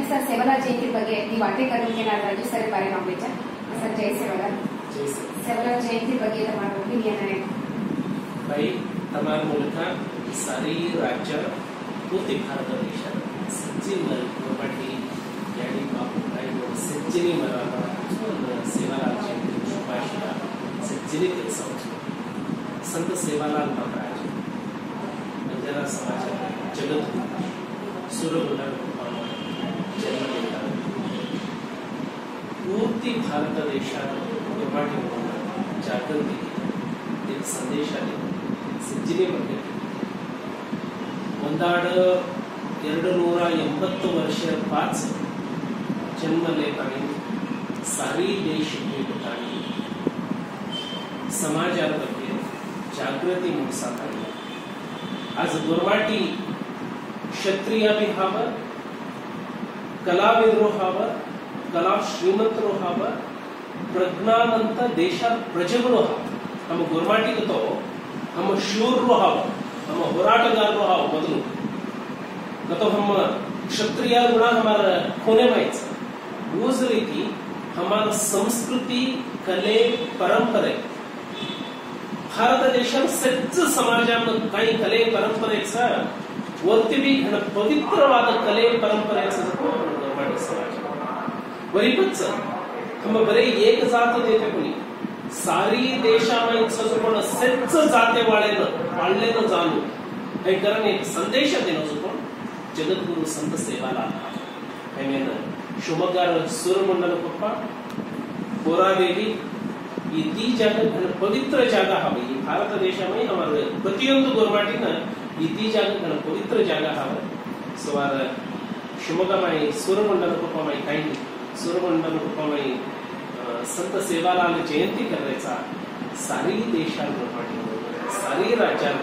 sir ಸೇವಲಾ ಜಯಂತಿ ಬಗ್ಗೆ ನೀವು ಅಟೆ करने ना राजू सर के बारे में बेचा सर जय सेवला ಜಯಿಸಿ सेवला जयंती ಬಗ್ಗೆ તમારો ઓપિનિયન અને ભાઈ તમારા ಮೂಲಕ ಸಾರಿ ರಾಜ್ಯ ಪೂರ್ತಿ ಭಾರತ ದೇಶ ಸಜ್ಜಿನ ಗುರುಮಠಿ ಯಾಡಿ ಬಾಬು ಕಾಯ್ದು ಸಜ್ಜಿನಿ ಮರಾಠ ಒಂದು ಸೇವಾಲಾಲ್ ಜಯಂತಿ ಶುಭಾಶಯ ಸಜ್ಜಿನಿ ಕೆಲಸ ಸಂತ ಸೇವಾಲಾಲ್ ಮಹಾರಾಜ್ ಬಂಜಾರ ಸಮಾಜ ಜಗತ್ತು ಸುರಗುಂಡ ಜನ್ಮದಿಂದ ಪೂರ್ತಿ ಭಾರತ ದೇಶ ಗುರುಮಠಿ ಜಾಗೃತಿ एक संदेश आहे ಸಜ್ಜಿನಿ ಬಗ್ಗೆ ಒಂದಾಡ ಎರಡು ನೂರ ಎಂಬತ್ತು ವರ್ಷ ಪಾच ಜನ್ಮले आणि सारी देश ठिकाणी समाजा ಬಗ್ಗೆ जागृती मूळसात आणली आज गुरवाटी क्षत्रिय बी व्हावं कलाविद्रो व्हावं कला ಶ್ರೀಮಂತರು व्हावं ಪ್ರಜ್ಞಾವಂತ ದೇಶದ ಪ್ರಜೆಗಳು ಹಾವ ನಮ್ಮ ಗುರ್ಮಾಟಿಗತೋ ನಮ್ಮ ಶೂರರು ಹಾವ ನಮ್ಮ ಹೋರಾಟಗಾರರು ಹಾವ ಮೊದಲು गतो हम क्षत्रिय गुणा हमारा होने माहिती ऊज रीती हमारा संस्कृती कले परंपरे भारत देशात सज्ज समाजानं काही कले परंपरेचा वरती बी घण पवित्रवाद कले परंपरेचा गुरमाटी समाज वरीपच हम बरे एक जात देते कोणी सारी देशामध्ये पण सज्ज जाते वाळेनं वाळलेलं जाणू हे कारण एक संदेश देणं पण ಜಗದ್ಗುರು ಸಂತ ಸೇವಾಲಾಲ್ ಆಮೇಲೆ ಶಿವಮೊಗ್ಗಾರ ಸೂರ್ಯಮಂಡಲ ಕೊಪ್ಪ ಕೋರಾದೇವಿ ಈ ती ಜಾಗ घण पवित्र जागा हवी ಈ ಭಾರತ ದೇಶಮೈ हमार ಪ್ರತಿಯೊಂದು गोरमाटीನ ಈ ती ಜಾಗ घण पवित्र जागा हव सवार शिवमोग्गामाई सूर्यमंडल कोप्पामाई काही सूर्यमंडल कोप्पामाई अं, संत सेवालाल जयंती करायचा सारी देशात गोरमाटी सारी राज्यात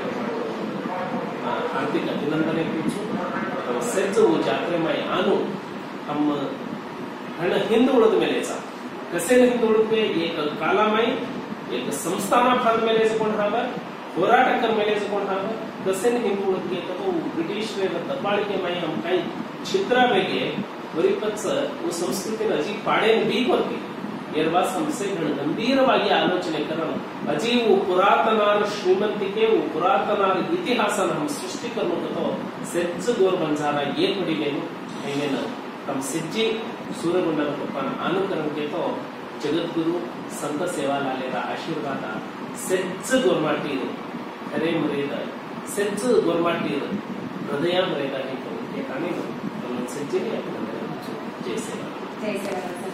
हार्दिक अभिनंदन पूछू ಸಜ್ಜು ಜಾತ್ರೆ ಮೈ ಆನು ನಮ್ಮ ಹಣ ಹಿಂದೆ ಉಳಿದ ಮೇಲೆचा कसे ಹಿಂದೆ ಉಳಿದ್ವೆ ಏಕ ಕಾಲಮೈ ಏಕ ಸಂಸ್ಥಾನ ಫಾದ ಮೇಲೆ ಎಸ್ಕೊಂಡು ಹಾವ ಹೋರಾಟಕರ ಮೇಲೆ ಎಸ್ಕೊಂಡು ಹಾವ कसे ಹಿಂದೆ ಉಳಿದ್ವೆ तो ब्रिटिश रे दबाळिके मೈ हम काही छित्रा बेगे वरीपच वो ಸಂಸ್ಕೃತಿ ಅಜಿ ಪಾಡೆ ಬಿ ಹೋಗ್ತಿ ಎರ್ವಾಸ್ हमसे घण ಗಂಭೀರವಾಗಿ ಆಲೋಚನೆ ಕರಣ ಅಜಿ वो ಪುರಾತನಾರ ಶ್ರೀಮಂತಿಕೆ वो ಪುರಾತನಾರ ಇತಿಹಾಸನ हम ಸೃಷ್ಟಿ करनो ಸೆಚ್ಚ ಗೋರ್ ಬಂಜಾರ ಏ ಪಡಿಲೇನು ಏನೇನು ತಮ್ಮ ಸಿಜ್ಜಿ ಸೂರ್ಯಗುಂಡನ ಪಪ್ಪನ ಅನುಕರಣ ಕೇತೋ ಜಗದ್ಗುರು ಸಂತ ಸೇವಾಲಾಲೆರ ಆಶೀರ್ವಾದ ಸೆಚ್ಚ ಗೋರ್ಮಾಟಿ ಖರೆ ಮರೇದ ಸೆಚ್ಚ ಗೋರ್ಮಾಟಿ ಹೃದಯ ಮರೇದ ಕೇತಾನೆ ನಮ್ಮ ಸಜ್ಜಿನಿ ಅಭಿನಂದನೆ ಜಯ ಸೇವಾ જય સેવા